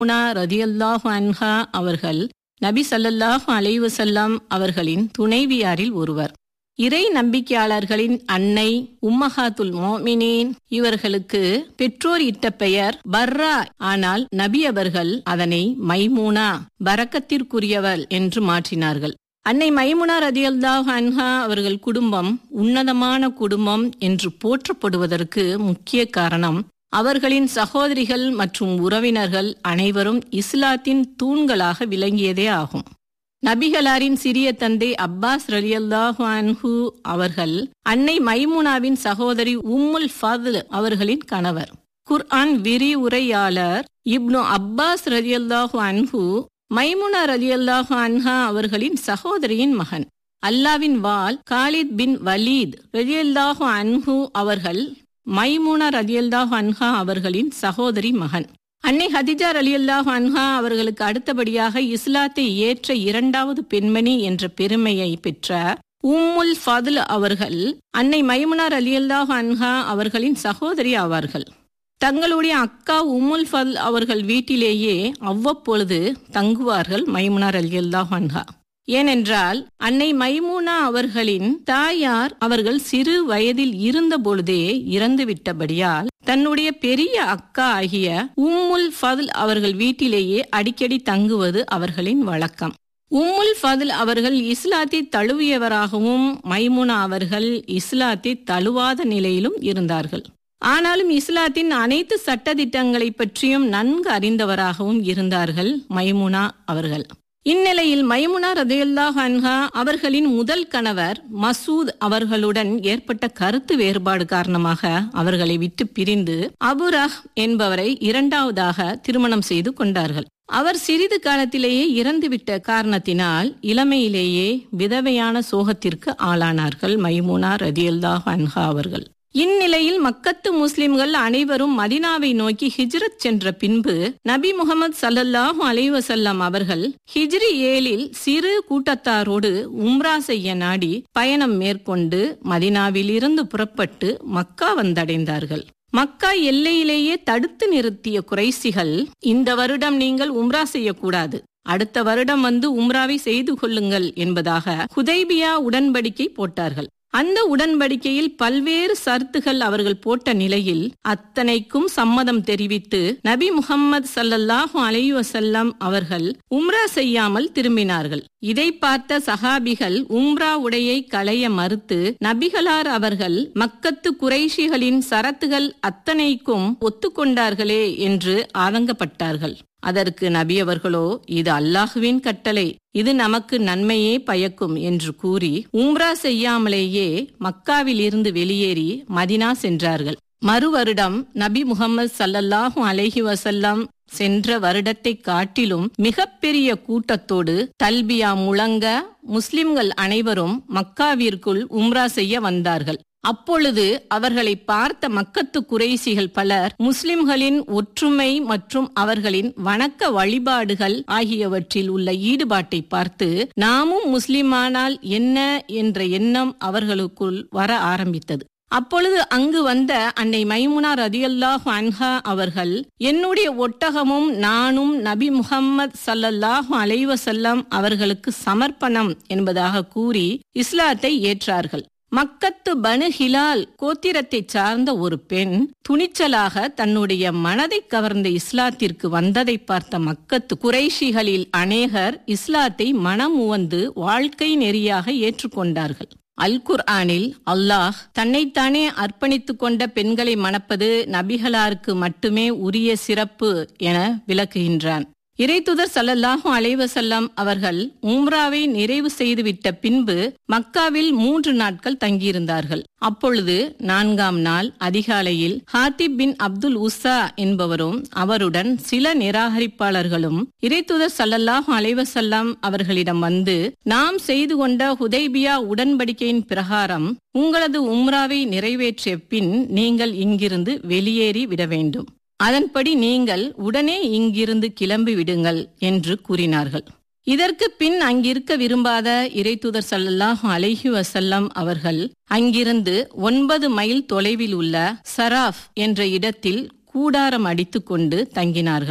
மைமுனா ரதியல்லாஹு அன்ஹா அவர்கள் நபி ஸல்லல்லாஹு அலைஹி வஸல்லம் அவர்களின் துணைவியாரில் ஒருவர் இறை நம்பிக்கையாளர்களின் அன்னை உம்மஹாத்துல் மோமினேன் இவர்களுக்கு பெற்றோர் இட்ட பெயர் பர்ரா ஆனால் நபி அவர்கள் அதனை மைமூனா பரக்கத்திற்குரியவள் என்று மாற்றினார்கள் அன்னை மைமுனா ரதியல்லாஹ் அன்ஹா அவர்கள் குடும்பம் உன்னதமான குடும்பம் என்று போற்றப்படுவதற்கு முக்கிய காரணம் அவர்களின் சகோதரிகள் மற்றும் உறவினர்கள் அனைவரும் இஸ்லாத்தின் தூண்களாக விளங்கியதே ஆகும் நபிகளாரின் சிறிய தந்தை அப்பாஸ் ரலியல்லாஹு அன்ஹு அவர்கள் அன்னை மைமுனாவின் சகோதரி உம்முல் ஃபதுல் அவர்களின் கணவர் குர்ஆன் விரிவுரையாளர் இப்னு அப்பாஸ் ரலியல்லாஹு அன்ஹு மைமுனா ரலியல்லாஹு அன்ஹா அவர்களின் சகோதரியின் மகன் அல்லாவின் வால் காலித் பின் வலீத் ரலியல்லாஹு அன்ஹு அவர்கள் மைமுனா ரலியல்லாஹு அன்ஹா அவர்களின் சகோதரி மகன் அன்னை ஹதிஜா ரலியல்லாஹு அன்ஹா அவர்களுக்கு அடுத்தபடியாக இஸ்லாத்தை ஏற்ற இரண்டாவது பெண்மணி என்ற பெருமையை பெற்ற உம்முல் ஃபதுல் அவர்கள் அன்னை மைமுனார் அலியல்லாஹு அன்ஹா அவர்களின் சகோதரி ஆவார்கள் தங்களுடைய அக்கா உம்முல் ஃபல் அவர்கள் வீட்டிலேயே அவ்வப்பொழுது தங்குவார்கள் மைமுனார் அலியல்லாஹு அன்ஹா ஏனென்றால் அன்னை மைமூனா அவர்களின் தாயார் அவர்கள் சிறு வயதில் இருந்த பொழுதே இறந்துவிட்டபடியால் தன்னுடைய பெரிய அக்கா ஆகிய உம்முல் ஃபதுல் அவர்கள் வீட்டிலேயே அடிக்கடி தங்குவது அவர்களின் வழக்கம் உம்முல் ஃபதுல் அவர்கள் இஸ்லாத்தை தழுவியவராகவும் மைமுனா அவர்கள் இஸ்லாத்தை தழுவாத நிலையிலும் இருந்தார்கள் ஆனாலும் இஸ்லாத்தின் அனைத்து சட்டதிட்டங்களை பற்றியும் நன்கு அறிந்தவராகவும் இருந்தார்கள் மைமுனா அவர்கள் இந்நிலையில் மைமுனா ரதையுல்லாஹ் அன்ஹா அவர்களின் முதல் கணவர் மசூத் அவர்களுடன் ஏற்பட்ட கருத்து வேறுபாடு காரணமாக அவர்களை விட்டு பிரிந்து அபுரஹ் என்பவரை இரண்டாவதாக திருமணம் செய்து கொண்டார்கள் அவர் சிறிது காலத்திலேயே இறந்துவிட்ட காரணத்தினால் இளமையிலேயே விதவையான சோகத்திற்கு ஆளானார்கள் மைமுனா ரதியுல்லாஹ் அன்ஹா அவர்கள் இந்நிலையில் மக்கத்து முஸ்லிம்கள் அனைவரும் மதினாவை நோக்கி ஹிஜ்ரத் சென்ற பின்பு நபி முகமது சல்லல்லாஹு அலைவசல்லம் அவர்கள் ஹிஜ்ரி ஏழில் சிறு கூட்டத்தாரோடு உம்ரா செய்ய நாடி பயணம் மேற்கொண்டு மதினாவில் இருந்து புறப்பட்டு மக்கா வந்தடைந்தார்கள் மக்கா எல்லையிலேயே தடுத்து நிறுத்திய குறைசிகள் இந்த வருடம் நீங்கள் உம்ரா செய்யக்கூடாது அடுத்த வருடம் வந்து உம்ராவை செய்து கொள்ளுங்கள் என்பதாக ஹுதைபியா உடன்படிக்கை போட்டார்கள் அந்த உடன்படிக்கையில் பல்வேறு சர்த்துகள் அவர்கள் போட்ட நிலையில் அத்தனைக்கும் சம்மதம் தெரிவித்து நபி முகம்மது சல்லல்லாஹு அலைஹி வசல்லம் அவர்கள் உம்ரா செய்யாமல் திரும்பினார்கள் இதை பார்த்த சஹாபிகள் உம்ரா உடையை களைய மறுத்து நபிகளார் அவர்கள் மக்கத்து குறைஷிகளின் சரத்துகள் அத்தனைக்கும் ஒத்துக்கொண்டார்களே என்று ஆதங்கப்பட்டார்கள் அதற்கு நபி அவர்களோ இது அல்லாஹுவின் கட்டளை இது நமக்கு நன்மையே பயக்கும் என்று கூறி உம்ரா செய்யாமலேயே மக்காவில் இருந்து வெளியேறி மதினா சென்றார்கள் மறு வருடம் நபி முகமது சல்லல்லாஹு அலைஹி வசல்லம் சென்ற வருடத்தை காட்டிலும் மிகப்பெரிய கூட்டத்தோடு தல்பியா முழங்க முஸ்லிம்கள் அனைவரும் மக்காவிற்குள் உம்ரா செய்ய வந்தார்கள் அப்பொழுது அவர்களை பார்த்த மக்கத்து குறைசிகள் பலர் முஸ்லிம்களின் ஒற்றுமை மற்றும் அவர்களின் வணக்க வழிபாடுகள் ஆகியவற்றில் உள்ள ஈடுபாட்டை பார்த்து நாமும் முஸ்லிமானால் என்ன என்ற எண்ணம் அவர்களுக்குள் வர ஆரம்பித்தது அப்பொழுது அங்கு வந்த அன்னை மைமுனா ரதியல்லாஹு அன்ஹா அவர்கள் என்னுடைய ஒட்டகமும் நானும் நபி முகம்மது சல்லல்லாஹு அலைவசல்லம் அவர்களுக்கு சமர்ப்பணம் என்பதாக கூறி இஸ்லாத்தை ஏற்றார்கள் மக்கத்து பனு ஹிலால் கோத்திரத்தைச் சார்ந்த ஒரு பெண் துணிச்சலாக தன்னுடைய மனதை கவர்ந்த இஸ்லாத்திற்கு வந்ததை பார்த்த மக்கத்து குறைஷிகளில் அநேகர் இஸ்லாத்தை மனம் உவந்து வாழ்க்கை நெறியாக ஏற்றுக்கொண்டார்கள் அல் குர்ஆனில் அல்லாஹ் தன்னைத்தானே அர்ப்பணித்துக் கொண்ட பெண்களை மணப்பது நபிகளாருக்கு மட்டுமே உரிய சிறப்பு என விளக்குகின்றான் இறைத்துதர் சல்லல்லாஹு அலைவசல்லாம் அவர்கள் உம்ராவை நிறைவு செய்துவிட்ட பின்பு மக்காவில் மூன்று நாட்கள் தங்கியிருந்தார்கள் அப்பொழுது நான்காம் நாள் அதிகாலையில் ஹாத்திப் பின் அப்துல் உசா என்பவரும் அவருடன் சில நிராகரிப்பாளர்களும் இறைத்துதர் சல்லல்லாஹு அலைவசல்லாம் அவர்களிடம் வந்து நாம் செய்து கொண்ட ஹுதைபியா உடன்படிக்கையின் பிரகாரம் உங்களது உம்ராவை நிறைவேற்றிய பின் நீங்கள் இங்கிருந்து வெளியேறி விட வேண்டும் அதன்படி நீங்கள் உடனே இங்கிருந்து கிளம்பி விடுங்கள் என்று கூறினார்கள் இதற்கு பின் அங்கிருக்க விரும்பாத இறைத்துதர் சல்லல்லாஹு அலைஹி வசல்லம் அவர்கள் அங்கிருந்து ஒன்பது மைல் தொலைவில் உள்ள சராஃப் என்ற இடத்தில் கூடாரம் அடித்துக்கொண்டு தங்கினார்கள்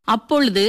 அப்பொழுது